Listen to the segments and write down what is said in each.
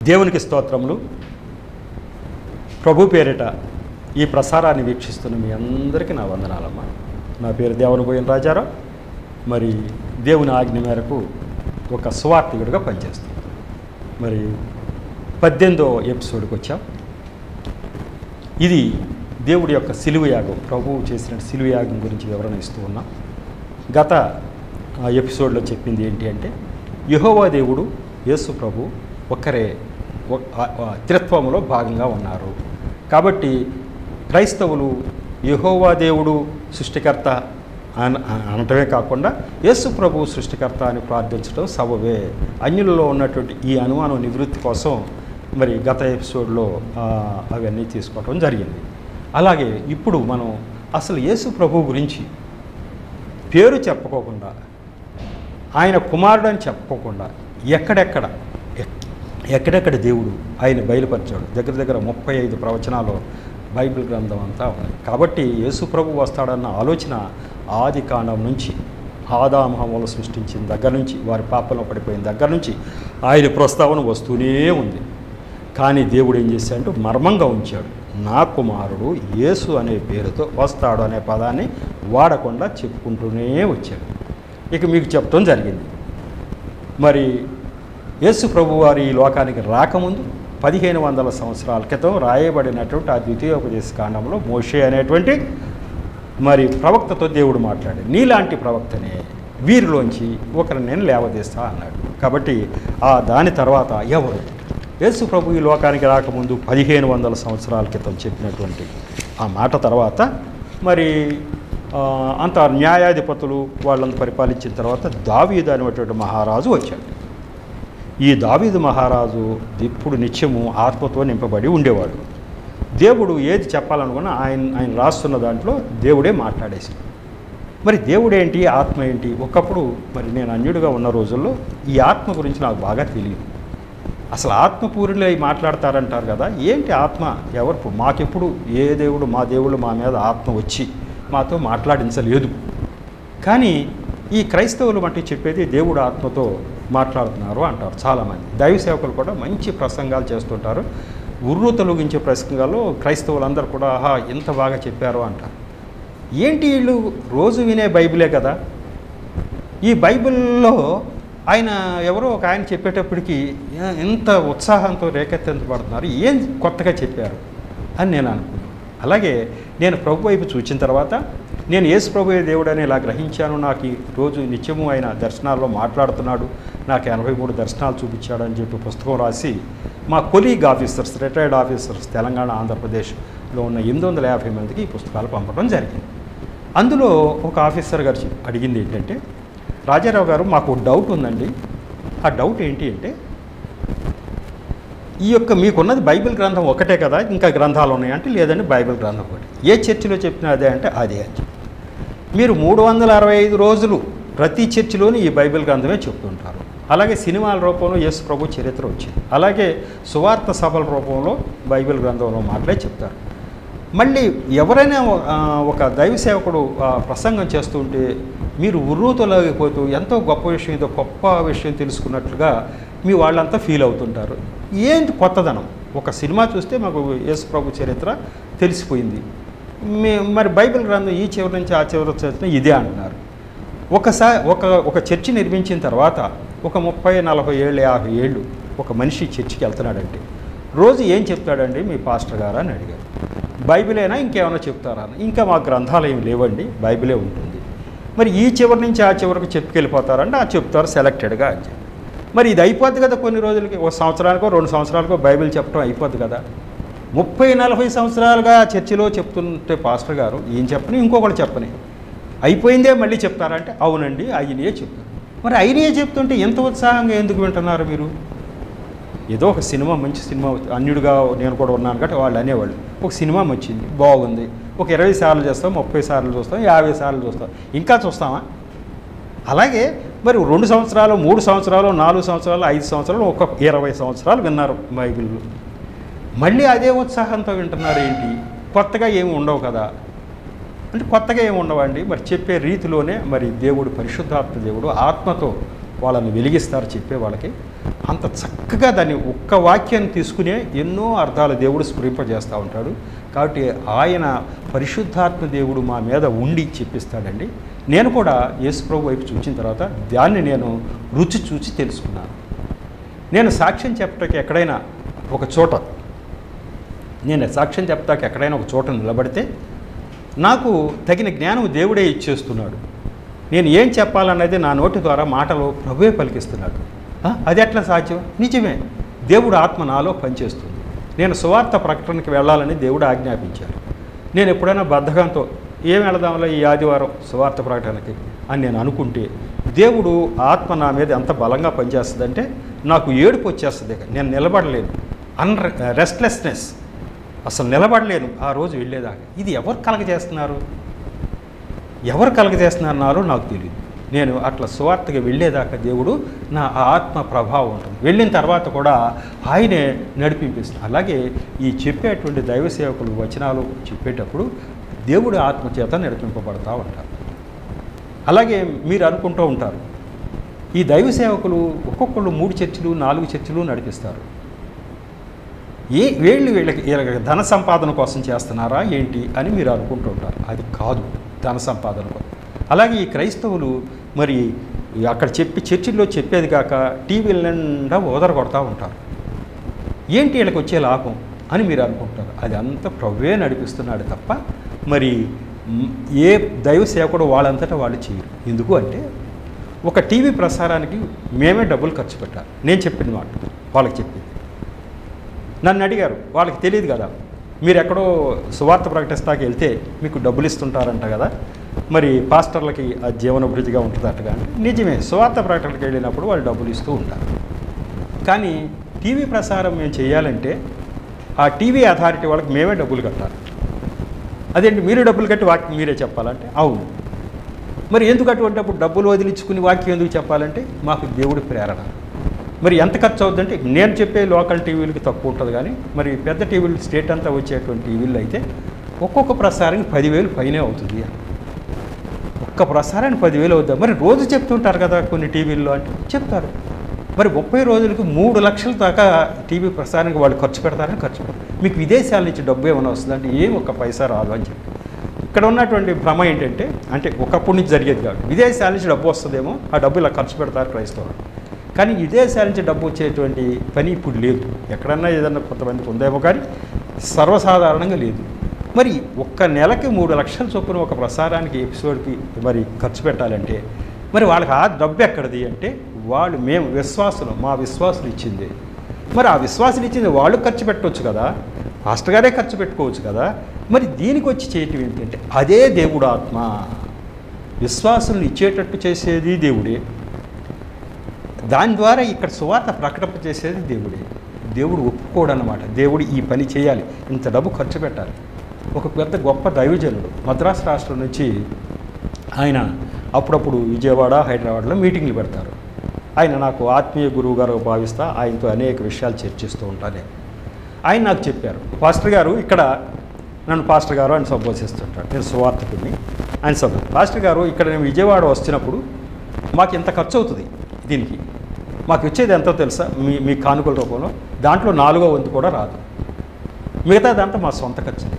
దేవునికి స్తోత్రములు ప్రభు పేరిట ఈ ప్రసారాన్ని వీక్షిస్తున్న మీ అందరికీ నా వందనాలమ్మా నా పేరు దేవుని పోయిన రాజారావు మరి దేవుని ఆజ్ఞ మేరకు ఒక సువార్థికుడిగా పనిచేస్తాను మరి పద్దెనిమిదో ఎపిసోడ్కి వచ్చాం ఇది దేవుడి యొక్క సిలువ యాగం ప్రభువు చేసిన సిలువ యాగం గురించి వివరణ ఇస్తూ ఉన్నాం గత ఆ, ఎపిసోడ్లో చెప్పింది ఏంటి అంటే యెహోవా దేవుడు యేసు ప్రభు ఒక్కరే ఒ- ఆ- ఆ త్రిత్వములో భాగంగా ఉన్నారు కాబట్టి క్రైస్తవులు యెహోవా దేవుడు సృష్టికర్త అన అనటమే కాకుండా యేసు ప్రభు సృష్టికర్త అని ప్రార్థించడం సబవే అన్యులలో ఉన్నటువంటి ఈ అనుమానం నివృత్తి కోసం మరి గత ఎపిసోడ్లో ఆ, అవన్నీ తీసుకోవడం జరిగింది అలాగే ఇప్పుడు మనం అసలు యేసు ప్రభు గురించి పేరు చెప్పుకోకుండా ఆయన కుమారుడు అని చెప్పుకోకుండా ఎక్కడెక్కడ ఎక్- ఎక్కడెక్కడ దేవుడు ఆయన బయలుపరిచాడు దగ్గర దగ్గర ముప్పై ఐదు ప్రవచనాలు బైబిల్ గ్రంథం అంతా ఉంది కాబట్టి యేసు ప్రభు వస్తాడన్న ఆలోచన ఆది కాండం నుంచి ఆదామహములు సృష్టించిన దగ్గర నుంచి వారి పాపంలో పడిపోయిన దగ్గర నుంచి ఆయన ప్రస్తావన వస్తూనే ఉంది కానీ దేవుడు ఏం చేశాడంటే మర్మంగా ఉంచాడు నా కుమారుడు యేసు అనే పేరుతో వస్తాడు అనే పదాన్ని వాడకుండా చెప్పుకుంటూనే వచ్చాడు ఇక మీకు చెప్పడం జరిగింది మరి యేసు ప్రభు వారి ఈ లోకానికి రాకముందు పదిహేను వందల సంవత్సరాల క్రితం రాయబడినటువంటి ఆ ద్వితీయోపదేశ కాండంలో మోషే అనేటువంటి మరి ప్రవక్తతో దేవుడు మాట్లాడాడు నీలాంటి ప్రవక్తనే వీరిలోంచి ఒకరిని నేను లేవదీస్తా అన్నాడు కాబట్టి ఆ దాని తర్వాత ఎవరు యేసు ప్రభు ఈ లోకానికి రాకముందు పదిహేను వందల సంవత్సరాల క్రితం చెప్పినటువంటి ఆ మాట తర్వాత మరి ఆ, అంత న్యాయాధిపతులు వాళ్ళంతా పరిపాలించిన తర్వాత దావీదు అనేటువంటి మహారాజు వచ్చాడు ఈ దావీదు మహారాజు ఇప్పుడు నిత్యము ఆత్మతో నింపబడి ఉండేవాడు దేవుడు ఏది చెప్పాలనుకున్నా ఆయన ఆయన రాస్తున్న దాంట్లో దేవుడే మాట్లాడేసాడు మరి దేవుడేంటి ఆత్మ ఏంటి ఒకప్పుడు మరి నేను అన్యుడిగా ఉన్న రోజుల్లో ఈ ఆత్మ గురించి నాకు బాగా తెలియదు అసలు ఆత్మపూరిలో మాట్లాడతారంటారు కదా ఏంటి ఆత్మ ఎవరు మాకెప్పుడు ఏ దేవుడు మా దేవుడు మా మీద ఆత్మ వచ్చి మాతో మాట్లాడించలేదు కానీ ఈ క్రైస్తవులు వంటి చెప్పేది దేవుడు ఆత్మతో మాట్లాడుతున్నారు అంటారు చాలామంది దైవ సేవకులు కూడా మంచి ప్రసంగాలు చేస్తుంటారు ఉర్రు తొలగించే ప్రసంగాలు క్రైస్తవులందరూ కూడా ఆహా ఎంత బాగా చెప్పారు అంటారు ఏంటి వీళ్ళు రోజు వినే బైబిలే కదా ఈ బైబిల్లో ఆయన ఎవరో ఒక ఆయన చెప్పేటప్పటికి ఏ- ఎంత ఉత్సాహంతో రేకెత్తించబడుతున్నారు ఏం కొత్తగా చెప్పారు అని నేను అనుకున్నాను అలాగే నేను ప్రభు వైపు చూచిన తర్వాత నేను యేసు ప్రభు దేవుడు అని ఇలా గ్రహించాను నాకు ఈ రోజు నిత్యము ఆయన దర్శనాల్లో మాట్లాడుతున్నాడు నాకు ఎనభై మూడు దర్శనాలు చూపించాడు అని చెప్పి పుస్తకం రాసి మా colleague officers retired officers Telangana ఆంధ్రప్రదేశ్లో ఉన్న ఎనిమిది వందల యాభై మందికి ఈ పుస్తకాలు పంపడం జరిగింది అందులో ఒక ఆఫీసర్ గారు చెప్- అడిగింది ఏంటంటే రాజారావు గారు మాకు ఒక డౌట్ ఉందండి ఆ డౌట్ ఏంటి అంటే ఈ యొక్క మీకున్నది బైబిల్ గ్రంథం ఒకటే కదా ఇంకా గ్రంథాలు ఉన్నాయి అంటే లేదండి బైబిల్ గ్రంథం ఒకటి ఏ చర్చిలో చెప్పినా అదే అంటే అదే అని చెప్పి మీరు మూడు వందల అరవై ఐదు రోజులు ప్రతి చర్చిలోని ఈ బైబిల్ గ్రంథమే చెప్తుంటారు అలాగే సినిమాల రూపంలో యేసు ప్రభు చరిత్ర వచ్చింది అలాగే సువార్త సభల రూపంలో బైబిల్ గ్రంథంలో మాటలే చెప్తారు మళ్ళీ ఎవరైనా ఆ, ఒక దైవ సేవకుడు ఆ, ప్రసంగం చేస్తుంటే మీరు ఉర్రూతలాగిపోతూ ఎంతో గొప్ప విషయం ఏదో గొప్ప విషయం తెలుసుకున్నట్లుగా మీ వాళ్ళంతా ఫీల్ అవుతుంటారు ఏంటి కొత్తదనం ఒక సినిమా చూస్తే మాకు యేసు ప్రభు చరిత్ర తెలిసిపోయింది మే మరి బైబిల్ గ్రంథం ఈ చివరి నుంచి ఆ చివరి చరిత్ర ఇదే అంటున్నారు ఒకసారి ఒక ఒక చర్చి నిర్మించిన తర్వాత ఒక ముప్పై నలభై ఏళ్ళు యాభై ఏళ్ళు ఒక మనిషి చర్చికి వెళ్తున్నాడంటే రోజు ఏం చెప్తాడండి మీ పాస్టర్ గారు అని అడిగారు బైబిలేనా ఇంకేమైనా చెప్తారా అని ఇంకా మా గ్రంథాలు ఏమి లేవండి బైబిలే ఉంటుంది మరి ఈ చివరి నుంచి ఆ చివరికి చెప్పుకెళ్ళిపోతారంటే ఆ చెప్తారు సెలెక్టెడ్గా అని చెప్పి మరి ఇది అయిపోద్ది కదా కొన్ని రోజులకి ఒక సంవత్సరానికో రెండు సంవత్సరాలకో బైబిల్ చెప్పడం అయిపోద్ది కదా ముప్పై నలభై సంవత్సరాలుగా చర్చిలో చెప్తుంటే పాస్టర్ గారు ఏం చెప్పని ఇంకొకటి చెప్పని అయిపోయిందే మళ్ళీ చెప్తారంటే అవునండి అయినయే చెప్తారు మరి అయినయే చెప్తుంటే ఎంత ఉత్సాహంగా ఎందుకు వింటున్నారు మీరు ఏదో ఒక సినిమా మంచి సినిమా అన్యుడిగా నేను కూడా ఉన్నాను కాబట్టి వాళ్ళు అనేవాళ్ళు ఒక సినిమా వచ్చింది బాగుంది ఒక ఇరవై సార్లు చేస్తాం ముప్పై సార్లు చూస్తాం యాభై సార్లు చూస్తాం ఇంకా చూస్తామా అలాగే మరి రెండు సంవత్సరాలు మూడు సంవత్సరాలు నాలుగు సంవత్సరాలు ఐదు సంవత్సరాలు ఒక ఇరవై సంవత్సరాలు విన్నారు బైబిల్ మళ్ళీ అదే ఉత్సాహంతో వింటున్నారు ఏంటి కొత్తగా ఏమి ఉండవు కదా అంటే కొత్తగా ఏమి ఉండవండి మరి చెప్పే రీతిలోనే మరి దేవుడు పరిశుద్ధాత్మ దేవుడు ఆత్మతో వాళ్ళని వెలిగిస్తారు చెప్పే వాళ్ళకి అంత చక్కగా దాన్ని ఒక్క వాక్యాన్ని తీసుకునే ఎన్నో అర్థాలు దేవుడు స్ఫురింపజేస్తూ ఉంటాడు కాబట్టి ఆయన పరిశుద్ధాత్మ దేవుడు మా మీద ఉండి చెప్పిస్తాడండి నేను కూడా యేసుప్రభు వైపు చూసిన తర్వాత దాన్ని నేను రుచి చూసి తెలుసుకున్నాను నేను సాక్ష్యం చెప్పటానికి ఎక్కడైనా ఒక చోట నేను సాక్ష్యం చెప్తాక ఎక్కడైనా ఒక చోట నిలబడితే నాకు తగిన జ్ఞానం దేవుడే ఇచ్చేస్తున్నాడు నేను ఏం చెప్పాలన్నది నా నోటి ద్వారా మాటలు ప్రభువే పలికిస్తున్నాడు ఆ, అది ఎట్లా సాధ్యం నిజమే దేవుడు ఆత్మ నాలో పనిచేస్తుంది నేను సువార్త ప్రకటనకి వెళ్ళాలని దేవుడు ఆజ్ఞాపించారు నేను ఎప్పుడైనా బద్ధకంతో ఏం వెళదాంలో ఈ ఆదివారం సువార్త ప్రకటనకి అని నేను అనుకుంటే దేవుడు ఆత్మ నా మీద ఎంత బలంగా పనిచేస్తుందంటే నాకు ఏడుపు వచ్చేస్తుంది ఇక. నేను నిలబడలేను అన్ రెస్ట్లెస్నెస్ అసలు నిలబడలేను ఆ రోజు వెళ్ళేదాకా ఇది ఎవరు కలగజేస్తున్నారు ఎవరు కలగజేస్తున్నారో నాకు తెలియదు నేను అట్లా సువార్తగా వెళ్ళేదాకా దేవుడు నా ఆత్మ ప్రభావం ఉంటుంది వెళ్ళిన తర్వాత కూడా ఆయనే నడిపింపిస్తుంది అలాగే ఈ చెప్పేటువంటి దైవ సేవకులు వచనాలు చెప్పేటప్పుడు దేవుడి ఆత్మ చేత నడిపింపబడతా ఉంటారు అలాగే మీరు అనుకుంటూ ఉంటారు ఈ దైవ సేవకులు ఒక్కొక్కళ్ళు మూడు చర్చిలు నాలుగు చర్చిలు నడిపిస్తారు ఏ వీళ్ళు వీళ్ళకి వీళ్ళకి ధన సంపాదన కోసం చేస్తున్నారా ఏంటి అని మీరు అనుకుంటూ ఉంటారు అది కాదు ధన సంపాదన కోసం అలాగే ఈ క్రైస్తవులు మరి అక్కడ చెప్పి చర్చిల్లో చెప్పేది కాక టీవీల నిండా ఓదర కొడతా ఉంటారు ఏంటి వీళ్ళకి వచ్చే లాభం అని మీరు అనుకుంటారు అది అంత ప్రవ్వే నడిపిస్తున్నాడు తప్ప మరి మ్, ఏ దైవ సేవకుడు వాళ్ళంతటా వాళ్ళు చేయరు ఎందుకు అంటే ఒక టీవీ ప్రసారానికి మేమే డబ్బులు ఖర్చు పెట్టాలి నేను చెప్పిన మాట వాళ్ళకి చెప్పింది నన్ను అడిగారు వాళ్ళకి తెలియదు కదా మీరు ఎక్కడో సువార్త ప్రకటిస్తాకి వెళ్తే మీకు డబ్బులు ఇస్తుంటారంట కదా మరి పాస్టర్లకి ఆ జీవనభివృద్ధిగా ఉంటుందట కానీ నిజమే సువార్త ప్రకటనకి వెళ్ళినప్పుడు వాళ్ళు డబ్బులు ఇస్తూ ఉంటారు కానీ టీవీ ప్రసారం మేము చేయాలంటే ఆ టీవీ అథారిటీ వాళ్ళకి మేమే డబ్బులు కట్టాలి అదేంటి మీరు డబ్బులు కట్టి వాక్యం మీరే చెప్పాలంటే అవును మరి ఎందుకు అటువంటిప్పుడు డబ్బులు వదిలించుకుని వాక్యం ఎందుకు చెప్పాలంటే మాకు దేవుడి ప్రేరణ మరి ఎంత ఖర్చు అవుతుందంటే నేను చెప్పే లోకల్ టీవీలకి తక్కువ ఉంటుంది కానీ మరి పెద్ద టీవీలు స్టేట్ అంతా వచ్చేటువంటి టీవీలు అయితే ఒక్కొక్క ప్రసారానికి పదివేలు పైనే అవుతుంది ఒక్క ప్రసారానికి పదివేలు అవుద్దా మరి రోజు చెప్తుంటారు కదా కొన్ని టీవీల్లో అంటే చెప్తారు మరి ముప్పై రోజులకు మూడు లక్షల దాకా టీవీ ప్రసారానికి వాళ్ళు ఖర్చు పెడతారని ఖర్చు పెడతారు మీకు విదేశాల నుంచి డబ్బు ఏమైనా వస్తుందంటే ఏం ఒక్క పైసా రాదు అని చెప్పి ఇక్కడ ఉన్నటువంటి భ్రమ ఏంటంటే అంటే ఒకప్పటి నుంచి జరిగేది కాదు విదేశాల నుంచి డబ్బు వస్తుందేమో ఆ డబ్బు ఇలా ఖర్చు పెడతారు క్రైస్తవులు కానీ విదేశాల నుంచి డబ్బు వచ్చేటువంటి పని ఇప్పుడు లేదు ఎక్కడన్నా ఏదన్నా కొంతమందికి ఉందేమో కానీ సర్వసాధారణంగా లేదు మరి ఒక్క నెలకి మూడు లక్షల చొప్పున ఒక ప్రసారానికి ఎపిసోడ్కి మరి ఖర్చు పెట్టాలంటే మరి వాళ్ళకి ఆ డబ్బు ఎక్కడిది అంటే వాళ్ళు మేము విశ్వాసులు మా విశ్వాసులు ఇచ్చింది మరి ఆ విశ్వాసులు ఇచ్చింది వాళ్ళు ఖర్చు పెట్టవచ్చు కదా మాస్టర్ గారే ఖర్చు పెట్టుకోవచ్చు కదా మరి దీనికి వచ్చి చేయటం ఏంటంటే అదే దేవుడు ఆత్మ విశ్వాసులను ఇచ్చేటట్టు చేసేది దేవుడే దాని ద్వారా ఇక్కడ సువార్త ప్రకటన చేసేది దేవుడే దేవుడు ఒప్పుకోడు అనమాట దేవుడు ఈ పని చేయాలి ఇంత డబ్బు ఖర్చు పెట్టాలి ఒక పెద్ద గొప్ప దైవజనుడు మద్రాసు రాష్ట్రం నుంచి ఆయన అప్పుడప్పుడు విజయవాడ హైదరాబాద్లో మీటింగ్లు పెడతారు ఆయన నాకు ఆత్మీయ గురువు గారు భావిస్తా ఆయనతో అనేక విషయాలు చర్చిస్తూ ఉంటాను ఆయన నాకు చెప్పారు పాస్టర్ గారు ఇక్కడ నన్ను పాస్టర్ గారు అని సంబోధిస్తుంటాడు నేను సువార్థకుడిని ఆయన సభ పాస్టర్ గారు ఇక్కడ నేను విజయవాడ వచ్చినప్పుడు మాకు ఎంత ఖర్చు అవుతుంది దీనికి మాకు వచ్చేది ఎంతో తెలుసా మీ మీ కానుకల రూపంలో దాంట్లో నాలుగో వంతు కూడా రాదు మిగతాదంతా మా సొంత ఖర్చులే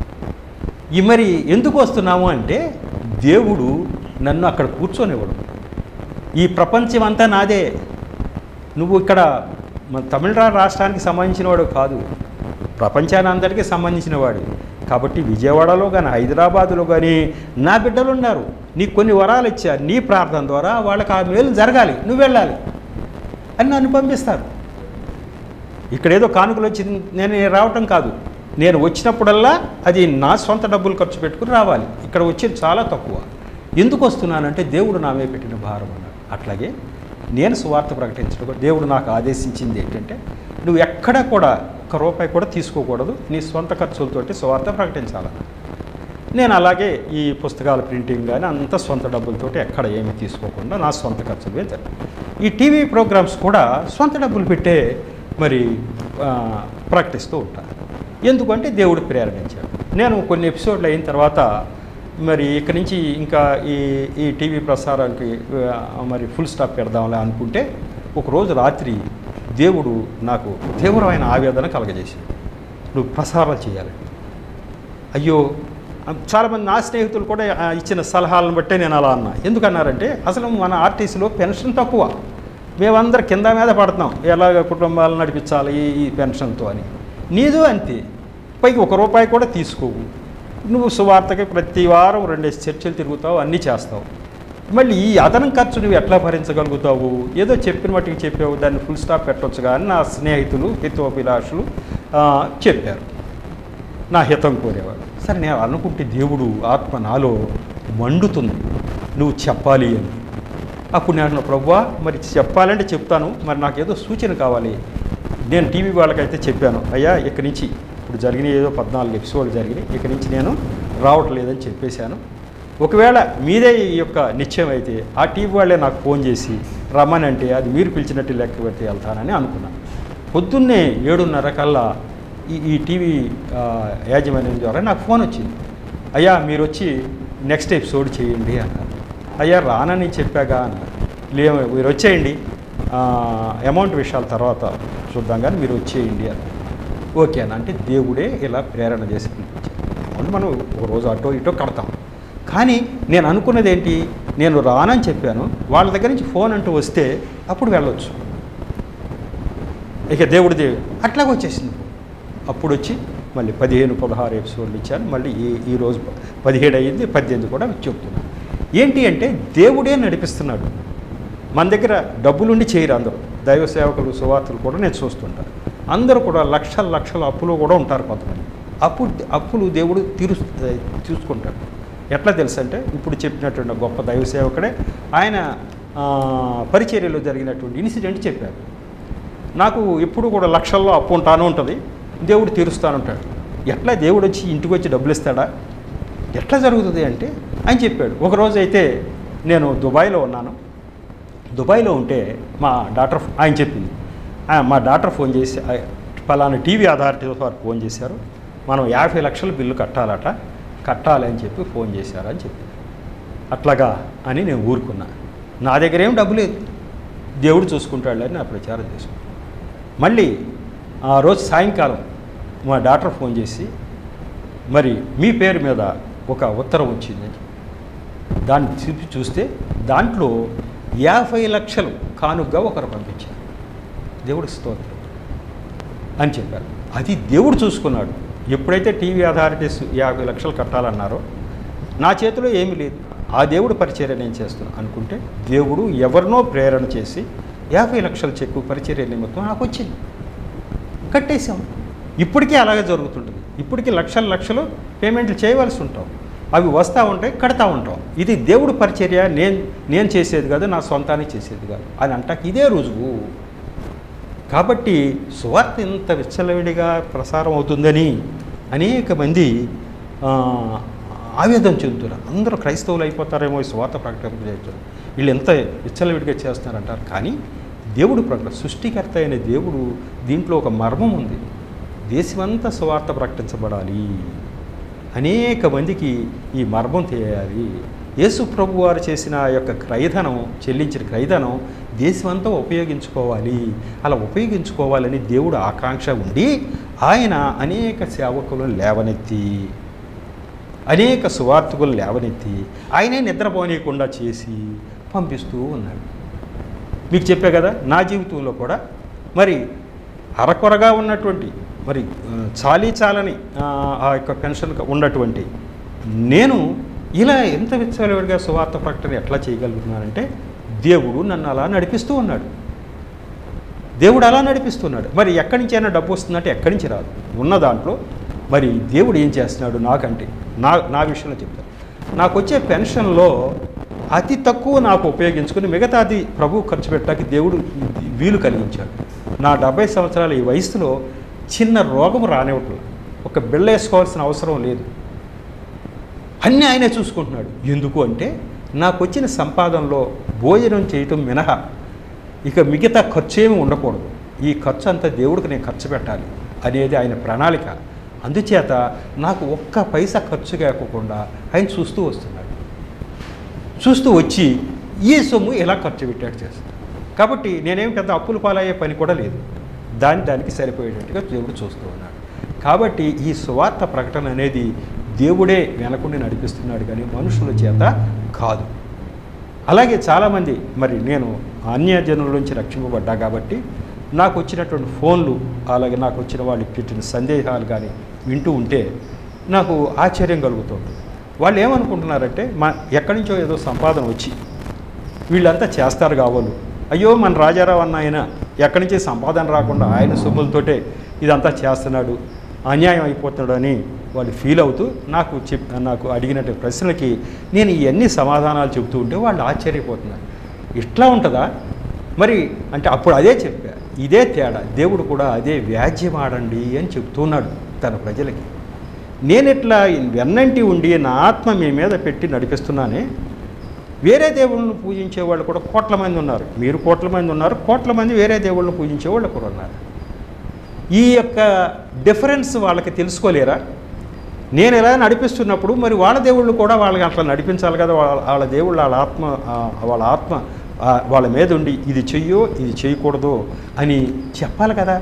ఈ మరి ఎందుకు వస్తున్నాము అంటే దేవుడు నన్ను అక్కడ కూర్చొనివ్వడు ఈ ప్రపంచం అంతా నాదే నువ్వు ఇక్కడ మన తమిళనాడు రాష్ట్రానికి సంబంధించిన వాడు కాదు ప్రపంచానంతటికీ సంబంధించిన వాడు కాబట్టి విజయవాడలో కానీ హైదరాబాదులో కానీ నా బిడ్డలు ఉన్నారు నీకు కొన్ని వరాలు ఇచ్చా నీ ప్రార్థన ద్వారా వాళ్ళకి ఆ మేలు జరగాలి నువ్వు వెళ్ళాలి అని నన్ను పంపిస్తారు ఇక్కడ ఏదో కానుకలు వచ్చి నేను రావటం కాదు నేను వచ్చినప్పుడల్లా అది నా సొంత డబ్బులు ఖర్చు పెట్టుకుని రావాలి ఇక్కడ వచ్చేది చాలా తక్కువ ఎందుకు వస్తున్నానంటే దేవుడు నా మీద పెట్టిన భారం అన్నాడు అట్లాగే నేను సువార్త ప్రకటించడం దేవుడు నాకు ఆదేశించింది ఏంటంటే నువ్వు ఎక్కడ కూడా ఒక్క రూపాయి కూడా తీసుకోకూడదు నీ సొంత ఖర్చులతోటి సువార్త ప్రకటించాలన్నాడు నేను అలాగే ఈ పుస్తకాల ప్రింటింగ్ కానీ అంత సొంత డబ్బులతోటి ఎక్కడ ఏమీ తీసుకోకుండా నా సొంత ఖర్చులు మీద ఈ టీవీ ప్రోగ్రామ్స్ కూడా సొంత డబ్బులు పెట్టే మరి ఆ, ప్రకటిస్తూ ఉంటాను ఎందుకంటే దేవుడు ప్రేరణించాడు నేను కొన్ని ఎపిసోడ్లు అయిన తర్వాత మరి ఇక్కడి నుంచి ఇంకా ఈ ఈ టీవీ ప్రసారానికి ఆ, మరి ఫుల్ స్టాప్ పెడదాంలే అనుకుంటే ఒకరోజు రాత్రి దేవుడు నాకు తీవ్రమైన ఆవేదన కలగజేశాడు నువ్వు ప్రసారం చేయాలి అయ్యో చాలామంది నా స్నేహితులు కూడా ఆ, ఇచ్చిన సలహాలను బట్టే నేను అలా అన్నా ఎందుకన్నారంటే అసలు మన ఆర్టీసీలో పెన్షన్ తక్కువ మేమందరం కింద మీద పడుతున్నాం ఎలాగ కుటుంబాలను నడిపించాలి ఈ- ఈ పెన్షన్తో అని నీదు అంతే పైకి ఒక రూపాయి కూడా తీసుకోవు నువ్వు సువార్తకి ప్రతి వారం రెండేసి చర్చలు తిరుగుతావు అన్నీ చేస్తావు మళ్ళీ ఈ అదనం ఖర్చు నువ్వు ఎట్లా భరించగలుగుతావు ఏదో చెప్పిన మట్టుకు చెప్పావు దాన్ని ఫుల్ స్టాప్ పెట్టొచ్చు కానీ నా స్నేహితులు హితోభిలాషులు ఆ, చెప్పారు నా హితం కోరేవాడు సరే నేను అనుకుంటే దేవుడు ఆత్మ నాలో మండుతుంది నువ్వు చెప్పాలి అని అప్పుడు నేను అన్న ప్రభువా మరి చెప్పాలంటే చెప్తాను మరి నాకు ఏదో సూచన కావాలి నేను టీవీ వాళ్ళకైతే చెప్పాను అయ్యా ఇక్కడి నుంచి ఇప్పుడు జరిగిన ఏదో పద్నాలుగు ఎపిసోడ్లు జరిగినాయి ఇక్కడి నుంచి నేను రావట్లేదని చెప్పేశాను ఒకవేళ మీదే ఈ యొక్క నిశ్చయం అయితే ఆ టీవీ వాళ్ళే నాకు ఫోన్ చేసి రమ్మని అంటే అది మీరు పిలిచినట్టు లెక్క పెట్టి వెళ్తానని అనుకున్నాను పొద్దున్నే ఏడున్నర కల్లా ఈ ఈ టీవీ ఆ, యాజమాన్యం ద్వారా నాకు ఫోన్ వచ్చింది అయ్యా మీరు వచ్చి నెక్స్ట్ ఎపిసోడ్ చేయండి అన్నారు అయ్యా రానని చెప్పాగా అన్నారు లే మీరు వచ్చేయండి అమౌంట్ విషయాల తర్వాత చూద్దాం కానీ మీరు వచ్చేయండి అన్నారు ఓకే అన్న అంటే దేవుడే ఇలా ప్రేరణ చేసి పిలిపించారు అమౌంట్ మనం ఒక రోజు అటో ఇటో కడతాం కానీ నేను అనుకున్నది ఏంటి నేను రానని చెప్పాను వాళ్ళ దగ్గర నుంచి ఫోన్ అంటూ వస్తే అప్పుడు వెళ్ళొచ్చు ఇక దేవుడిది అట్లాగే వచ్చేసింది అప్పుడు వచ్చి మళ్ళీ పదిహేను పదహారు ఎపిసోడ్లు ఇచ్చాను మళ్ళీ ఈ ఈ రోజు పదిహేడు అయ్యింది పద్దెనిమిది కూడా చెప్తున్నాను ఏంటి అంటే దేవుడే నడిపిస్తున్నాడు మన దగ్గర డబ్బులుండి చేయరు అందరూ దైవ సేవకులు సువార్తలు కూడా నేను చూస్తుంటాను అందరూ కూడా లక్షల లక్షల అప్పులు కూడా ఉంటారు కొంతమంది అప్పు అప్పులు దేవుడు తీరు చూసుకుంటాడు ఎట్లా తెలుసు అంటే ఇప్పుడు చెప్పినటువంటి గొప్ప దైవ సేవకుడే ఆయన ఆ, పరిచర్యలో జరిగినటువంటి ఇన్సిడెంట్ చెప్పారు నాకు ఎప్పుడు కూడా లక్షల్లో అప్పు ఉంటాను ఉంటుంది దేవుడు తీరుస్తానంటాడు ఎట్లా దేవుడు వచ్చి ఇంటికి వచ్చి డబ్బులు ఇస్తాడా ఎట్లా జరుగుతుంది అంటే ఆయన చెప్పాడు ఒకరోజు అయితే నేను దుబాయ్లో ఉన్నాను దుబాయ్లో ఉంటే మా డాక్టర్ ఆయన చెప్పింది ఆ, మా డాక్టర్ ఫోన్ చేసి ఆ, పలానా టీవీ అథారిటీ వారు ఫోన్ చేశారు మనం యాభై లక్షల బిల్లు కట్టాలట కట్టాలి అని చెప్పి ఫోన్ చేశారు అని చెప్పి అట్లాగా అని నేను ఊరుకున్నా నా దగ్గర ఏం డబ్బు లేదు దేవుడు చూసుకుంటాడులే నా ప్రచారం చేసుకున్నాను మళ్ళీ ఆ రోజు సాయంకాలం మా డాక్టర్ ఫోన్ చేసి మరి మీ పేరు మీద ఒక ఉత్తరం వచ్చింది దాన్ని చూపి చూస్తే దాంట్లో యాభై లక్షలు కానుగ్గా ఒకరు పంపించారు దేవుడి స్తోత్రం అని చెప్పారు అది దేవుడు చూసుకున్నాడు ఎప్పుడైతే టీవీ అథారిటీస్ యాభై లక్షలు కట్టాలన్నారో నా చేతిలో ఏమీ లేదు ఆ దేవుడు పరిచర్య నేను చేస్తున్నాను అనుకుంటే దేవుడు ఎవరినో ప్రేరణ చేసి యాభై లక్షల చెక్కు పరిచర్య నిమిత్తం నాకు వచ్చింది కట్టేశాం ఇప్పటికీ అలాగే జరుగుతుంటుంది ఇప్పటికీ లక్షల లక్షలు పేమెంట్లు చేయవలసి ఉంటాం అవి వస్తూ ఉంటాయి కడతా ఉంటాం ఇది దేవుడు పరిచర్య నేను నేను చేసేది కాదు నా సొంతానికి చేసేది కాదు అని అంటాక ఇదే రుజువు కాబట్టి సువార్త ఇంత విచ్చలవిడిగా ప్రసారం అవుతుందని అనేక మంది ఆ, ఆవేదన చెందుతున్నారు అందరూ క్రైస్తవులు అయిపోతారేమో ఈ సువార్త ప్రకటన చేయొచ్చు వీళ్ళు ఎంత విచ్చలవిడిగా చేస్తున్నారంటారు కానీ దేవుడు ప్రకటన సృష్టికర్త అయిన దేవుడు దీంట్లో ఒక మర్మం ఉంది దేశమంతా సువార్త ప్రకటించబడాలి అనేక మందికి ఈ మర్మం తెలియాలి యేసు ప్రభు వారు చేసిన ఆ యొక్క క్రయధనం చెల్లించిన క్రయధనం దేశమంతా ఉపయోగించుకోవాలి అలా ఉపయోగించుకోవాలని దేవుడు ఆకాంక్ష ఉండి ఆయన అనేక సేవకులను లేవనెత్తి అనేక సువార్తకులు లేవనెత్తి ఆయనే నిద్రపోనీయకుండా చేసి పంపిస్తూ ఉన్నాడు మీకు చెప్పే కదా నా జీవితంలో కూడా మరి అరకొరగా ఉన్నటువంటి మరి ఆ, చాలీ చాలని ఆ, ఆ యొక్క పెన్షన్ ఉన్నటువంటి నేను ఇలా ఎంత విచ్చలవిడిగా సువార్త ప్రకటన ఎట్లా చేయగలుగుతున్నానంటే దేవుడు నన్ను అలా నడిపిస్తూ ఉన్నాడు దేవుడు అలా నడిపిస్తున్నాడు మరి ఎక్కడి నుంచి అయినా డబ్బు వస్తుందంటే ఎక్కడి నుంచి రాదు ఉన్న దాంట్లో మరి దేవుడు ఏం చేస్తున్నాడు నాకంటే నా నా విషయంలో చెప్తాను నాకు వచ్చే పెన్షన్లో అతి తక్కువ నాకు ఉపయోగించుకుని మిగతాది ప్రభు ఖర్చు పెట్టడానికి దేవుడు వీలు కలిగించాడు నా డెబ్బై సంవత్సరాల ఈ వయసులో చిన్న రోగం రానివ్వట్లేదు ఒక బిళ్ళ వేసుకోవాల్సిన అవసరం లేదు అన్నీ ఆయనే చూసుకుంటున్నాడు ఎందుకు అంటే నాకు వచ్చిన సంపాదనలో భోజనం చేయటం మినహా ఇక మిగతా ఖర్చు ఏమి ఉండకూడదు ఈ ఖర్చు అంతా దేవుడికి నేను ఖర్చు పెట్టాలి అనేది ఆయన ప్రణాళిక అందుచేత నాకు ఒక్క పైసా ఖర్చు కాకుండా ఆయన చూస్తూ వస్తున్నాడు చూస్తూ వచ్చి ఈ సొమ్ము ఎలా ఖర్చు పెట్టాడు చేస్తాడు కాబట్టి నేనేం పెద్ద అప్పుల పాలయ్యే పని కూడా లేదు దాని దానికి సరిపోయేటట్టుగా దేవుడు చూస్తూ ఉన్నాడు కాబట్టి ఈ సువార్త ప్రకటన అనేది దేవుడే వెనకుండి నడిపిస్తున్నాడు కానీ మనుషుల చేత కాదు అలాగే చాలామంది మరి నేను అన్యజనుల నుంచి రక్షింపబడ్డా కాబట్టి నాకు వచ్చినటువంటి ఫోన్లు అలాగే నాకు వచ్చిన వాళ్ళు పెట్టిన సందేహాలు కానీ వింటూ ఉంటే నాకు ఆశ్చర్యం కలుగుతుంది వాళ్ళు ఏమనుకుంటున్నారంటే మా ఎక్కడి నుంచో ఏదో సంపాదన వచ్చి వీళ్ళంతా చేస్తారు కావాలి అయ్యో మన రాజారావు అన్న ఆయన ఎక్కడి నుంచి సంపాదన రాకుండా ఆయన సొమ్ములతోటే ఇదంతా చేస్తున్నాడు అన్యాయం అయిపోతున్నాడు అని వాళ్ళు ఫీల్ అవుతూ నాకు చెప్ నాకు అడిగినట్టు ప్రశ్నలకి నేను ఇవన్నీ సమాధానాలు చెబుతూ ఉంటే వాళ్ళు ఆశ్చర్యపోతున్నారు ఇట్లా ఉంటుందా మరి అంటే అప్పుడు అదే చెప్పా ఇదే తేడా దేవుడు కూడా అదే వ్యాజ్యం ఆడండి అని చెప్తున్నాడు తన ప్రజలకి నేను ఇట్లా వెన్నంటి ఉండి నా ఆత్మ మీ మీద పెట్టి నడిపిస్తున్నానే వేరే దేవుళ్ళను పూజించే వాళ్ళు కూడా కోట్ల మంది ఉన్నారు మీరు కోట్ల మంది ఉన్నారు కోట్ల మంది వేరే దేవుళ్ళను పూజించే వాళ్ళు కూడా ఉన్నారు ఈ యొక్క డిఫరెన్స్ వాళ్ళకి తెలుసుకోలేరా నేను ఎలా నడిపిస్తున్నప్పుడు మరి వాళ్ళ దేవుళ్ళు కూడా వాళ్ళకి అట్లా నడిపించాలి కదా వాళ్ళ వాళ్ళ దేవుళ్ళు వాళ్ళ ఆత్మ ఆ, వాళ్ళ ఆత్మ ఆ, వాళ్ళ మీద ఉండి ఇది చెయ్యో ఇది చేయకూడదు అని చెప్పాలి కదా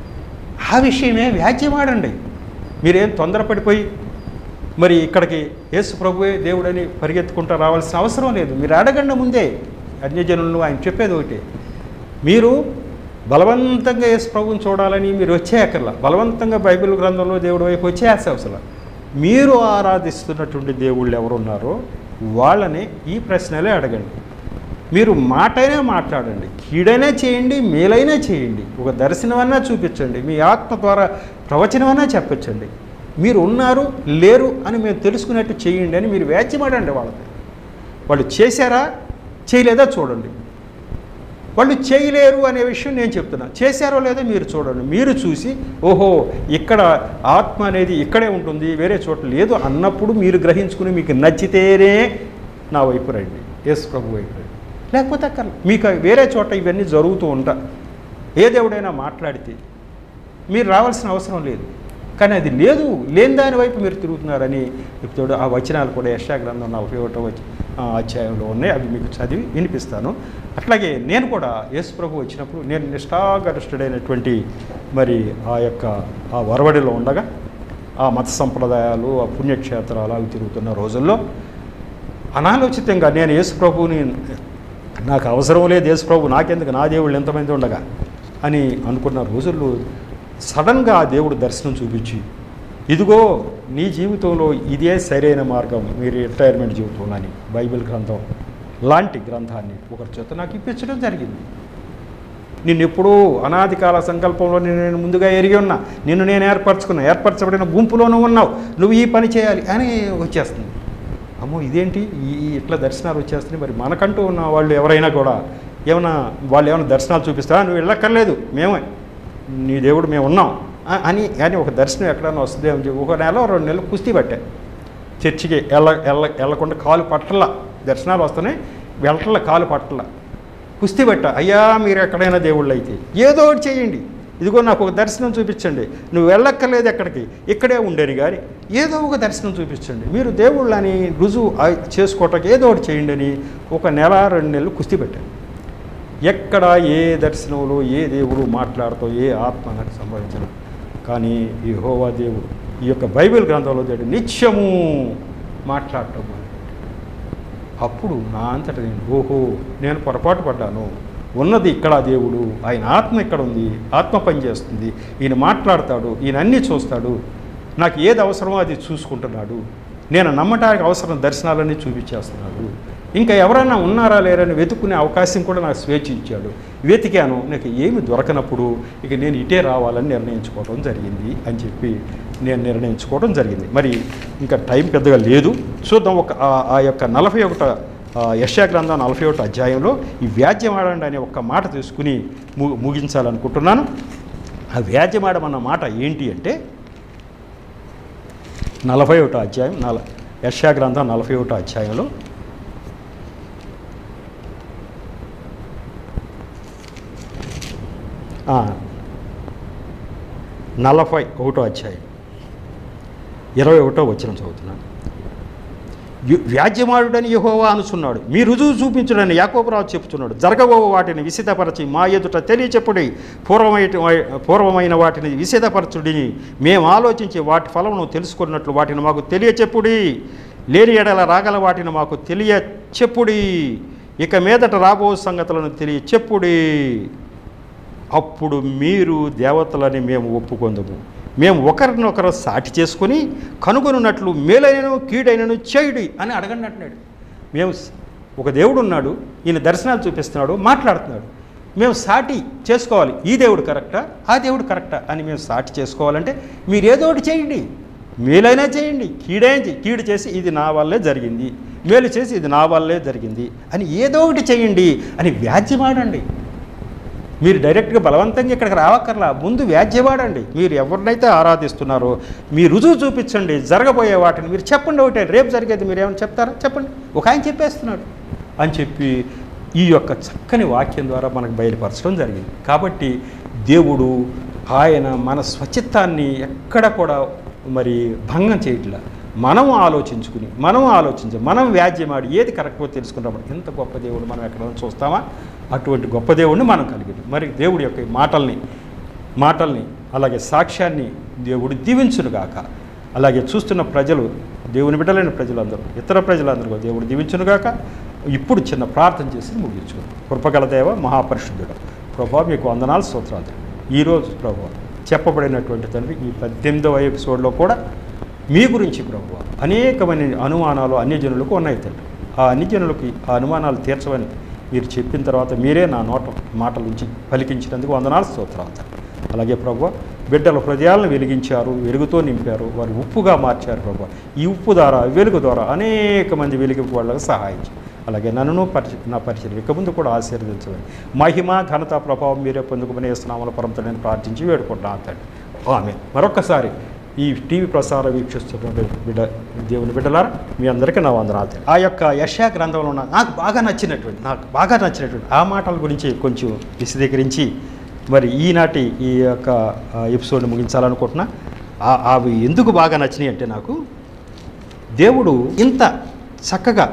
ఆ విషయమే వ్యాజ్యమాడండి మీరేం తొందరపడిపోయి మరి ఇక్కడికి యేసు ప్రభువే దేవుడని పరిగెత్తుకుంటూ రావాల్సిన అవసరం లేదు మీరు అడగండి ముందే అన్యజనులను ఆయన చెప్పేది ఒకటి మీరు బలవంతంగా యేసు ప్రభుని చూడాలని మీరు వచ్చే అక్కర్లా బలవంతంగా బైబిల్ గ్రంథంలో దేవుడి వైపు వచ్చే అవసరం మీరు ఆరాధిస్తున్నటువంటి దేవుళ్ళు ఎవరున్నారో వాళ్ళని ఈ ప్రశ్నలే అడగండి మీరు మాటైనా మాట్లాడండి కీడైనా చేయండి మేలైనా చేయండి ఒక దర్శనమన్నా చూపించండి మీ ఆత్మ ద్వారా ప్రవచనమన్నా చెప్పచ్చండి మీరు ఉన్నారు లేరు అని మేము తెలుసుకున్నట్టు చేయండి అని మీరు వ్యాజ్యమాడండి వాళ్ళకి వాళ్ళు చేశారా చేయలేదా చూడండి వాళ్ళు చేయలేరు అనే విషయం నేను చెప్తున్నా చేశారో లేదో మీరు చూడండి మీరు చూసి ఓహో ఇక్కడ ఆత్మ అనేది ఇక్కడే ఉంటుంది వేరే చోట లేదు అన్నప్పుడు మీరు గ్రహించుకుని మీకు నచ్చితేనే నా వైపు రండి యేసు ప్రభు వైపు రండి లేకపోతే అక్కడ మీకు వేరే చోట ఇవన్నీ జరుగుతూ ఉంటా ఏ దేవుడైనా మాట్లాడితే మీరు రావాల్సిన అవసరం లేదు కానీ అది లేదు లేని దాని వైపు మీరు తిరుగుతున్నారని ఇప్పుడు ఆ వచనాలు కూడా యశా గ్రంథం నలభై ఒకటో వచ్చి ఆ అధ్యాయంలో ఉన్నాయి అవి మీకు చదివి వినిపిస్తాను అట్లాగే నేను కూడా యేసు ప్రభు వచ్చినప్పుడు నేను నిష్ఠాగరిష్ఠుడైనటువంటి మరి ఆ యొక్క ఆ వరవడిలో ఉండగా ఆ మత సంప్రదాయాలు ఆ పుణ్యక్షేత్రాలు అవి తిరుగుతున్న రోజుల్లో అనాలోచితంగా నేను యేసు ప్రభువుని నాకు అవసరం లేదు యేసు ప్రభు నాకెందుకు నా దేవుళ్ళు ఎంతమంది ఉండగా అని అనుకున్న రోజుల్లో సడన్గా ఆ దేవుడు దర్శనం చూపించి ఇదిగో నీ జీవితంలో ఇదే సరైన మార్గం మీ రిటైర్మెంట్ జీవితంలో అని బైబిల్ గ్రంథం లాంటి గ్రంథాన్ని ఒకరి చేత నాకు ఇప్పించడం జరిగింది నిన్ను ఎప్పుడూ అనాది కాల సంకల్పంలో నేను ముందుగా ఎరిగి ఉన్నా నిన్ను నేను ఏర్పరచుకున్నా ఏర్పరచబడిన గుంపులోనూ ఉన్నావు నువ్వు ఈ పని చేయాలి అని వచ్చేస్తుంది అమ్మో ఇదేంటి ఈ ఈ ఇట్లా దర్శనాలు వచ్చేస్తున్నాయి మరి మనకంటూ ఉన్న వాళ్ళు ఎవరైనా కూడా ఏమైనా వాళ్ళు ఏమైనా దర్శనాలు చూపిస్తారా నువ్వు వెళ్ళక్కర్లేదు మేమే నీ దేవుడు మేము ఉన్నాం ఆ- అని కానీ ఒక దర్శనం ఎక్కడైనా వస్తుంది అని చెప్పి ఒక నెల రెండు నెలలు కుస్తీ పట్టా చర్చికి వెళ్ళ వెళ్ళ వెళ్ళకుండా కాలు పట్టల దర్శనాలు వస్తున్నాయి వెళ్ళట్ల కాలు పట్టల కుస్తీ పట్ట అయ్యా మీరు ఎక్కడైనా దేవుళ్ళు అయితే ఏదో ఒకటి చేయండి ఇదిగో నాకు ఒక దర్శనం చూపించండి నువ్వు వెళ్ళక్కర్లేదు ఎక్కడికి ఇక్కడే ఉండేని కానీ ఏదో ఒక దర్శనం చూపించండి మీరు దేవుళ్ళని రుజువు ఆ- చేసుకోవటానికి ఏదో ఒకటి చేయండి అని ఒక నెల రెండు నెలలు కుస్తీ పెట్టాను ఎక్కడ ఏ దర్శనంలో ఏ దేవుడు మాట్లాడుతూ ఏ ఆత్మ నాకు సంభవించదు కానీ ఈ హోవా దేవుడు ఈ యొక్క బైబిల్ గ్రంథంలో దేవుడు నిత్యము మాట్లాడటం మొదలుపెట్టాడు. అప్పుడు నా అంతట నేను ఓహో నేను పొరపాటు పడ్డాను ఉన్నది ఇక్కడ దేవుడు ఆయన ఆత్మ ఇక్కడ ఉంది ఆత్మ పనిచేస్తుంది ఈయన మాట్లాడతాడు ఈయన అన్నీ చూస్తాడు నాకు ఏది అవసరమో అది చూసుకుంటున్నాడు నేను నమ్మటానికి అవసరం దర్శనాలన్నీ చూపించేస్తున్నాడు ఇంకా ఎవరైనా ఉన్నారా లేరని వెతుక్కునే అవకాశం కూడా నాకు స్వేచ్ఛ ఇచ్చాడు వెతికాను నాకు ఏమి దొరకనప్పుడు ఇక నేను ఇటే రావాలని నిర్ణయించుకోవడం జరిగింది అని చెప్పి నేను నిర్ణయించుకోవడం జరిగింది మరి ఇంకా టైం పెద్దగా లేదు చూద్దాం ఒక ఆ- ఆ యొక్క నలభై ఒకట యశా గ్రంథం నలభై ఒకటి అధ్యాయంలో ఈ వ్యాజ్యమాడండి అనే ఒక్క మాట తీసుకుని ము ముగించాలనుకుంటున్నాను ఆ వ్యాజ్యమాడం అన్న మాట ఏంటి అంటే నలభై ఒకటో అధ్యాయం నల యశా గ్రంథం నలభై ఒకటో అధ్యాయంలో ఆ, నలభై ఒకటో అధ్యాయం ఇరవై ఒకటో వచ్చిన చదువుతున్నాను యు- వ్యాజ్యమాడుడని యెహోవా అనుచున్నాడు మీ రుజువు చూపించుడని యాకోబరావు చెప్తున్నాడు జరగబో వాటిని విసితపరచి మా ఎదుట తెలియచెప్పుడి పూర్వమై పూర్వమైన వాటిని విసితపరచుడిని మేము ఆలోచించి వాటి ఫలమును తెలుసుకున్నట్లు వాటిని మాకు తెలియచెప్పుడి లేని ఎడల రాగల వాటిని మాకు తెలియచెప్పుడి ఇక మీదట రాబో సంగతులను తెలియచెప్పుడి అప్పుడు మీరు దేవతలని మేము ఒప్పుకొందుము మేము ఒకరినొకరు సాటి చేసుకుని కనుగొనున్నట్లు మేలైనను కీడైనను చేయుడి అని అడగండి అంటున్నాడు మేము స- ఒక దేవుడు ఉన్నాడు ఈయన దర్శనాలు చూపిస్తున్నాడు మాట్లాడుతున్నాడు మేము సాటి చేసుకోవాలి ఈ దేవుడు కరెక్టా ఆ దేవుడు కరెక్టా అని మేము సాటి చేసుకోవాలంటే మీరు ఏదో ఒకటి చేయండి మేలైనా చేయండి కీడైనా చేయి కీడు చేసి ఇది నా వల్లే జరిగింది మేలు చేసి ఇది నా వల్లే జరిగింది అని ఏదో ఒకటి చేయండి అని వ్యాజ్యమాడండి మీరు డైరెక్ట్గా బలవంతంగా ఇక్కడికి రావక్కర్లా ముందు వ్యాజ్యవాడండి మీరు ఎవరినైతే ఆరాధిస్తున్నారో మీ రుజువు చూపించండి జరగబోయే వాటిని మీరు చెప్పండి ఒకటే రేపు జరిగేది మీరు ఏమైనా చెప్తారా చెప్పండి ఒక ఆయన చెప్పేస్తున్నాడు అని చెప్పి ఈ యొక్క చక్కని వాక్యం ద్వారా మనకు బయలుపరచడం జరిగింది కాబట్టి దేవుడు ఆయన మన స్వచిత్తాన్ని ఎక్కడ కూడా మరి భంగం చేయట్లా మనం ఆలోచించుకుని మనం ఆలోచించి మనం వ్యాజ్యమాడి ఏది కరెక్టో తెలుసుకున్నప్పుడు ఎంత గొప్ప దేవుడు మనం ఎక్కడ చూస్తామా అటువంటి గొప్ప దేవుడిని మనం కలిగి మరి దేవుడి యొక్క ఈ మాటల్ని మాటల్ని అలాగే సాక్ష్యాన్ని దేవుడు దీవించునుగాక అలాగే చూస్తున్న ప్రజలు దేవుని బిడ్డలైన ప్రజలందరూ ఇతర ప్రజలందరూ కూడా దేవుడు దీవించునుగాక ఇప్పుడు చిన్న ప్రార్థన చేసి ముగించుకుందాం కృపగల దేవ మహాపరిశుద్ధుడు ప్రభా మీకు వందనాలు స్తోత్రాలు ఈరోజు ప్రభు చెప్పబడినటువంటి తండ్రి ఈ పద్దెనిమిదవ ఎపిసోడ్లో కూడా మీ గురించి ప్రభు అనేకమైన అనుమానాలు అన్యజనులకు ఉన్నాయి తండ్రి ఆ అన్యజనులకి ఆ అనుమానాలు తీర్చవని మీరు చెప్పిన తర్వాత మీరే నా నోట మాటల నుంచి పలికించినందుకు వందనాలు స్తోత్రాలు తండ్రి అలాగే ప్రభు బిడ్డల హృదయాలను వెలిగించారు వెలుగుతో నింపారు వారు ఉప్పుగా మార్చారు ప్రభు ఈ ఉప్పు ద్వారా వెలుగు ద్వారా అనేక మంది వెలిగింపు వాళ్ళకు సహాయం చేయండి. అలాగే నన్ను పరిచ నా పరిచయం ఇక ముందు కూడా ఆశీర్వదించమని మహిమ ఘనత ప్రభావం మీరే పొందుకుమని వేస్తున్నామని పరంతని ప్రార్థించి వేడుకుంటున్నాను తండ్రి ఆమె మరొకసారి ఈ టీవీ ప్రసార వీక్షిస్తున్న బిడ్డ దేవుని బిడ్డలారా మీ అందరికీ నా వందనాలు తండ్రి. ఆ యొక్క యశా గ్రంథంలో ఉన్న నాకు బాగా నచ్చినటువంటి నాకు బాగా నచ్చినటువంటి ఆ మాటల గురించి కొంచెం విశదీకరించి మరి ఈనాటి ఈ యొక్క ఆ, ఎపిసోడ్ని ముగించాలనుకుంటున్నా ఆ- అవి ఎందుకు బాగా నచ్చినాయి అంటే నాకు దేవుడు ఇంత చక్కగా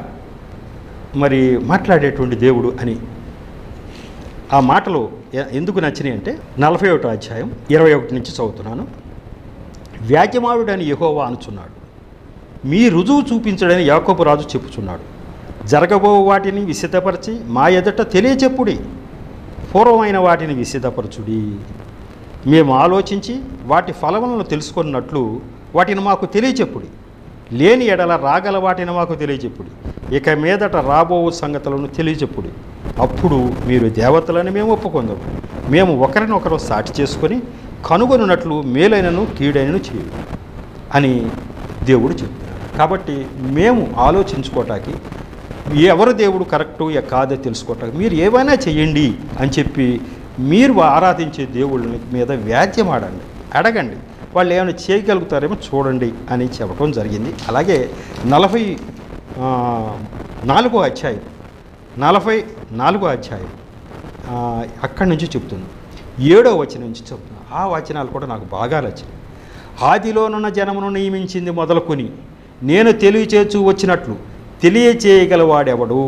మరి మాట్లాడేటువంటి దేవుడు అని ఆ మాటలు ఎ- ఎందుకు నచ్చినాయి అంటే నలభై ఒకటో అధ్యాయం ఇరవై ఒకటి నుంచి చదువుతున్నాను వ్యాజ్యమాడుడని యెహోవా అనుచున్నాడు మీ రుజువు చూపించడని యాకోబు రాజు చెప్పుచున్నాడు జరగబో వాటిని విసితపరిచి మా ఎదుట తెలియచెప్పుడి పూర్వమైన వాటిని విసితపరచుడి మేము ఆలోచించి వాటి ఫలములను తెలుసుకున్నట్లు వాటిని మాకు తెలియచెప్పుడి లేని ఎడల రాగల వాటిని మాకు తెలియచెప్పుడి ఇక మీదట రాబో సంగతులను తెలియచెప్పుడి అప్పుడు మీరు దేవతలని మేము ఒప్పుకుందాం మేము ఒకరినొకరు సాటి చేసుకొని కనుగొనున్నట్లు మేలైనను కీడైనను చేయు అని దేవుడు చెప్తున్నాడు కాబట్టి మేము ఆలోచించుకోవటానికి ఎవరు దేవుడు కరెక్టు ఎ కాదో తెలుసుకోవటానికి మీరు ఏమైనా చెయ్యండి అని చెప్పి మీరు ఆరాధించే దేవుళ్ళ మీద వ్యాజ్యమాడండి అడగండి వాళ్ళు ఏమైనా చేయగలుగుతారేమో చూడండి అని చెప్పడం జరిగింది అలాగే నలభై ఆ, నాలుగో అధ్యాయం నలభై నాలుగో అధ్యాయం ఆ, అక్కడి నుంచి చెప్తుంది ఏడో వచనం నుంచి చెప్తున్నా ఆ వచనాలు కూడా నాకు బాగా నచ్చినాయి ఆదిలోనున్న జనమును నియమించింది మొదలుకొని నేను తెలియచేచు వచ్చినట్లు తెలియచేయగలవాడెవడు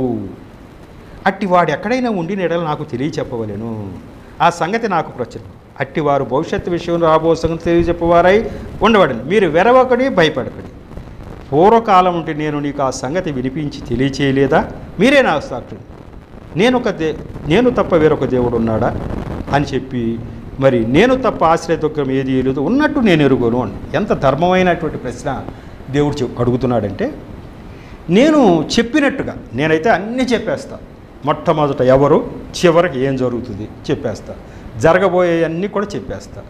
అట్టి వాడు ఎక్కడైనా ఉండి నెడలు నాకు తెలియచెప్పవలెను ఆ సంగతి నాకు ప్రచురం అట్టి వారు భవిష్యత్తు విషయం రాబో సంగతి తెలియచెప్పవారై ఉండవడని మీరు వెరవకడి భయపడకడి పూర్వకాలం ఉంటే నేను నీకు ఆ సంగతి వినిపించి తెలియచేయలేదా మీరే నా సాక్షులు నేను ఒక దే నేను తప్ప వేరొక దేవుడు ఉన్నాడా అని చెప్పి మరి నేను తప్ప ఆశ్రయదుర్గం ఏది లేదు ఉన్నట్టు నేను ఎరుగను అని ఎంత ధర్మమైనటువంటి ప్రశ్న దేవుడు చెప్ అడుగుతున్నాడంటే నేను చెప్పినట్టుగా నేనైతే అన్నీ చెప్పేస్తా మొట్టమొదట ఎవరు చివరికి ఏం జరుగుతుంది చెప్పేస్తా జరగబోయే అన్నీ కూడా చెప్పేస్తా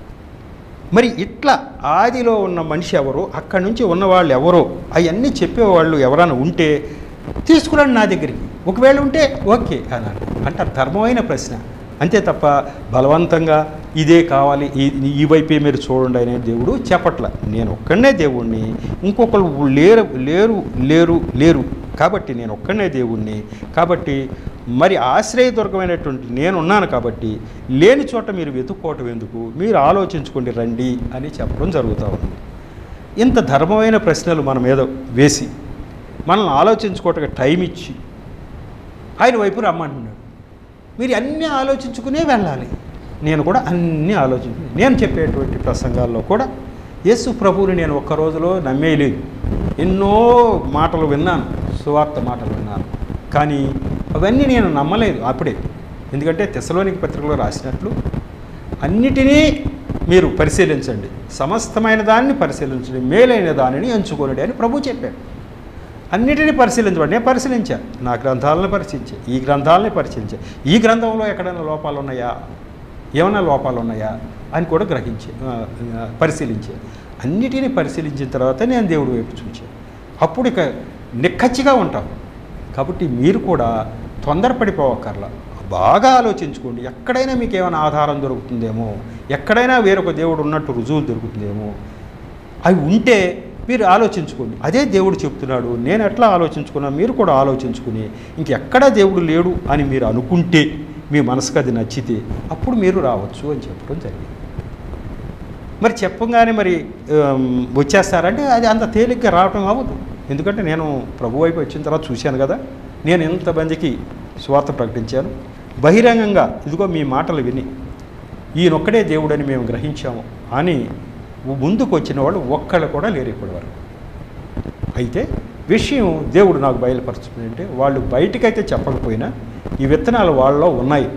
మరి ఇట్లా ఆదిలో ఉన్న మనిషి ఎవరు అక్కడి నుంచి ఉన్నవాళ్ళు ఎవరో అవన్నీ చెప్పేవాళ్ళు ఎవరైనా ఉంటే తీసుకురండి నా దగ్గరికి ఒకవేళ ఉంటే ఓకే అన్నాడు అంటే అది ధర్మమైన ప్రశ్న అంతే తప్ప బలవంతంగా ఇదే కావాలి ఈ ఈ వైపే మీరు చూడండి అనే దేవుడు చెప్పట్ల నేను ఒక్కడనే దేవుణ్ణి ఇంకొకరు లేరు లేరు లేరు లేరు కాబట్టి నేను ఒక్కడనే దేవుణ్ణి కాబట్టి మరి ఆశ్రయదుర్గమైనటువంటి నేను ఉన్నాను కాబట్టి లేని చోట మీరు వెతుక్కోవటం ఎందుకు మీరు ఆలోచించుకోండి రండి అని చెప్పడం జరుగుతూ ఉంది ఇంత ధర్మమైన ప్రశ్నలు మనం ఏదో వేసి మనల్ని ఆలోచించుకోవటానికి టైం ఇచ్చి ఆయన వైపు రమ్మంటున్నాడు మీరు అన్నీ ఆలోచించుకునే వెళ్ళాలి నేను కూడా అన్నీ ఆలోచించు నేను చెప్పేటువంటి ప్రసంగాల్లో కూడా యేసు ప్రభువుని నేను ఒక్క రోజులో నమ్మేయలేదు ఎన్నో మాటలు విన్నాను సువార్త మాటలు విన్నాను కానీ అవన్నీ నేను నమ్మలేదు అప్పుడే ఎందుకంటే తెసలోనికి పత్రికలో రాసినట్లు అన్నిటినీ మీరు పరిశీలించండి సమస్తమైన దాన్ని పరిశీలించండి మేలైన దానిని ఎంచుకోనడి అని ప్రభు చెప్పాడు అన్నిటినీ పరిశీలించబడి నేను పరిశీలించా నా గ్రంథాలను పరిశీలించా ఈ గ్రంథాలని పరిశీలించా ఈ గ్రంథంలో ఎక్కడైనా లోపాలు ఉన్నాయా ఏమైనా లోపాలు ఉన్నాయా అని కూడా గ్రహించే ఆ, ఆ, పరిశీలించే అన్నిటినీ పరిశీలించిన తర్వాత నేను దేవుడి వైపు చూచాను అప్పుడు ఇక నిక్కచ్చిగా ఉంటాం కాబట్టి మీరు కూడా తొందరపడిపోవక్కర్లా బాగా ఆలోచించుకోండి ఎక్కడైనా మీకు ఏమైనా ఆధారం దొరుకుతుందేమో ఎక్కడైనా వేరొక దేవుడు ఉన్నట్టు రుజువులు దొరుకుతుందేమో అవి ఉంటే మీరు ఆలోచించుకోండి అదే దేవుడు చెప్తున్నాడు నేను ఎట్లా ఆలోచించుకున్నా మీరు కూడా ఆలోచించుకుని ఇంకెక్కడా దేవుడు లేడు అని మీరు అనుకుంటే మీ మనసుకు అది నచ్చితే అప్పుడు మీరు రావచ్చు అని చెప్పడం జరిగింది మరి చెప్పగానే మరి ఆమ్, వచ్చేస్తారంటే అది అంత తేలిగ్గా రావటం అవ్వదు ఎందుకంటే నేను ప్రభు వైపు వచ్చిన తర్వాత చూశాను కదా నేను ఎంతమందికి స్వార్థ ప్రకటించాను బహిరంగంగా ఇదిగో మీ మాటలు విని ఈయనొక్కడే దేవుడని మేము గ్రహించాము అని ముందుకు వచ్చిన వాళ్ళు ఒక్కళ్ళు కూడా లేరు ఇప్పటి వరకు అయితే విషయం దేవుడు నాకు బయలుపరుచుకుంది అంటే వాళ్ళు బయటికైతే చెప్పకపోయినా ఈ విత్తనాలు వాళ్ళలో ఉన్నాయి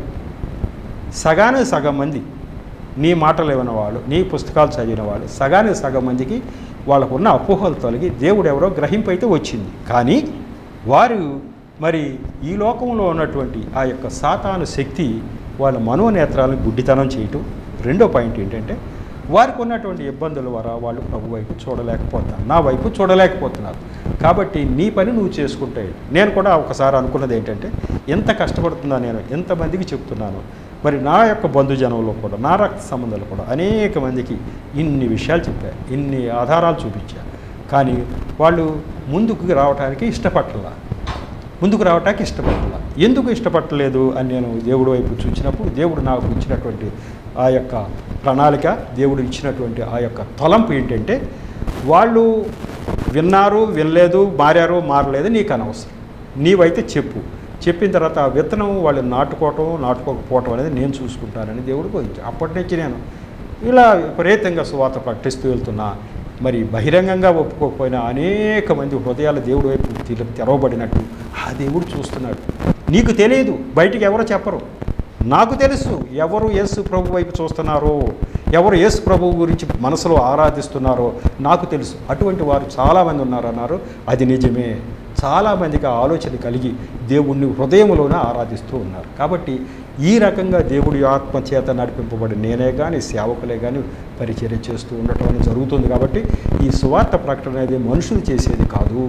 సగానికి సగం మంది నీ మాటలు ఏమైనా వాళ్ళు నీ పుస్తకాలు చదివిన వాళ్ళు సగానికి సగం మందికి వాళ్ళకు ఉన్న అపోహలు తొలగి దేవుడు ఎవరో గ్రహింపు అయితే వచ్చింది కానీ వారు మరి ఈ లోకంలో ఉన్నటువంటి ఆ యొక్క సాతాను శక్తి వాళ్ళ మనోనేత్రాలను గుడ్డితనం చేయటం రెండో పాయింట్ ఏంటంటే వారికి ఉన్నటువంటి ఇబ్బందుల వల్ల వాళ్ళు ప్రభు వైపు చూడలేకపోతున్నారు నా వైపు చూడలేకపోతున్నారు కాబట్టి నీ పని నువ్వు చేసుకుంటే నేను కూడా ఒకసారి అనుకున్నది ఏంటంటే ఎంత కష్టపడుతుందా నేను ఎంతమందికి చెప్తున్నాను మరి నా యొక్క బంధుజనంలో కూడా నా రక్త సంబంధాలు కూడా అనేక మందికి ఇన్ని విషయాలు చెప్పారు ఇన్ని ఆధారాలు చూపించారు కానీ వాళ్ళు ముందుకు రావడానికి ఇష్టపడలా ముందుకు రావటానికి ఇష్టపడాల ఎందుకు ఇష్టపడలేదు అని నేను దేవుడి వైపు చూసినప్పుడు దేవుడు నాకు ఇచ్చినటువంటి ఆ యొక్క ప్రణాళిక దేవుడు ఇచ్చినటువంటి ఆ యొక్క తలంపు ఏంటంటే వాళ్ళు విన్నారు వినలేదు మారారు మారలేదు నీకు అనవసరం నీవైతే చెప్పు చెప్పిన తర్వాత ఆ విత్తనం వాళ్ళు నాటుకోవటం నాటుకోకపోవటం అనేది నేను చూసుకుంటానని దేవుడు బోధించాడు అప్పటి నుంచి నేను ఇలా విపరీతంగా సువాత ప్రకటిస్తూ వెళ్తున్నా మరి బహిరంగంగా ఒప్పుకోకపోయినా అనేక మంది హృదయాలు దేవుడి వైపు తెర- తెరవబడినట్టు ఆ దేవుడు చూస్తున్నాడు నీకు తెలియదు బయటికి ఎవరో చెప్పరు నాకు తెలుసు ఎవరు యేసు ప్రభు వైపు చూస్తున్నారో ఎవరు యేసు ప్రభు గురించి మనసులో ఆరాధిస్తున్నారో నాకు తెలుసు అటువంటి వారు చాలామంది ఉన్నారన్నారు అది నిజమే చాలామందికి ఆ ఆలోచన కలిగి దేవుణ్ణి హృదయంలోనే ఆరాధిస్తూ ఉన్నారు కాబట్టి ఈ రకంగా దేవుడి ఆత్మ చేత నడిపింపబడి నేనే కానీ సేవకులే కానీ పరిచర్య చేస్తూ ఉండటం అనేది జరుగుతుంది కాబట్టి ఈ సువార్త ప్రకటన అనేది మనుషులు చేసేది కాదు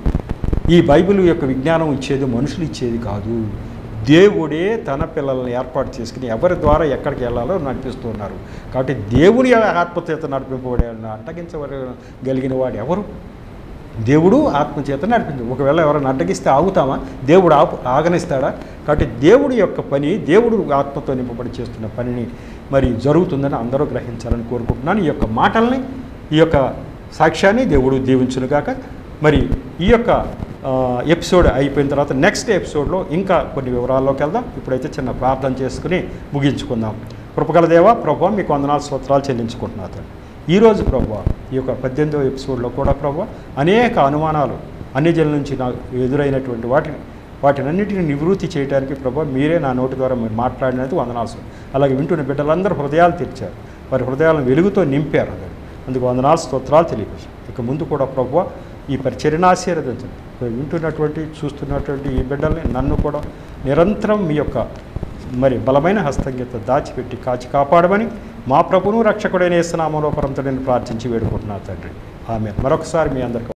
ఈ బైబిల్ యొక్క విజ్ఞానం ఇచ్చేది మనుషులు ఇచ్చేది కాదు దేవుడే తన పిల్లల్ని ఏర్పాటు చేసుకుని ఎవరి ద్వారా ఎక్కడికి వెళ్ళాలో నడిపిస్తూ ఉన్నారు కాబట్టి దేవుని ఆత్మచేత నడిపింపబడే అడ్డగించగలిగిన వాడు ఎవరు దేవుడు ఆత్మచేత నడిపించు ఒకవేళ ఎవరైనా అడ్డగిస్తే ఆగుతామా దేవుడు ఆపు ఆగనిస్తాడా కాబట్టి దేవుడి యొక్క పని దేవుడు ఆత్మతో నింపబడి చేస్తున్న పనిని మరి జరుగుతుందని అందరూ గ్రహించాలని కోరుకుంటున్నాను ఈ యొక్క మాటల్ని ఈ యొక్క సాక్ష్యాన్ని దేవుడు దీవించునుగాక మరి ఈ యొక్క ఆ, ఎపిసోడ్ అయిపోయిన తర్వాత నెక్స్ట్ ఎపిసోడ్లో ఇంకా కొన్ని వివరాల్లోకి వెళ్దాం ఇప్పుడైతే చిన్న ప్రార్థన చేసుకుని ముగించుకుందాం కృపగల దేవ ప్రభు మీకు వందనాలు స్తోత్రాలు చెల్లించుకుంటున్నా తండ్రి ఈరోజు ప్రభు ఈ యొక్క పద్దెనిమిదో ఎపిసోడ్లో కూడా ప్రభు అనేక అనుమానాలు అన్ని జనుల నుంచి నాకు ఎదురైనటువంటి వాటిని వాటినన్నిటిని నివృత్తి చేయడానికి ప్రభు మీరే నా నోటి ద్వారా మీరు మాట్లాడినది వందనాలు స్వామి. అలాగే వింటున్న బిడ్డలందరూ హృదయాలు తెరిచారు వారి హృదయాలను వెలుగుతో నింపారు అందరూ అందుకు వందనాలు స్తోత్రాలు తెలియపేశారు ఇక ముందు కూడా ప్రభు ఈ పరిచర్యను ఆశీర్వదించండి ఇక్కడ వింటున్నటువంటి చూస్తున్నటువంటి ఈ బిడ్డల్ని నన్ను కూడా నిరంతరం మీ యొక్క మరి బలమైన హస్తంగిత దాచిపెట్టి కాచి కాపాడమని మా ప్రభును రక్షకుడైన యేసునామంలో పరంతుడిని ప్రార్థించి వేడుకుంటున్నా తండ్రి ఆమె మరొకసారి మీ అందరికీ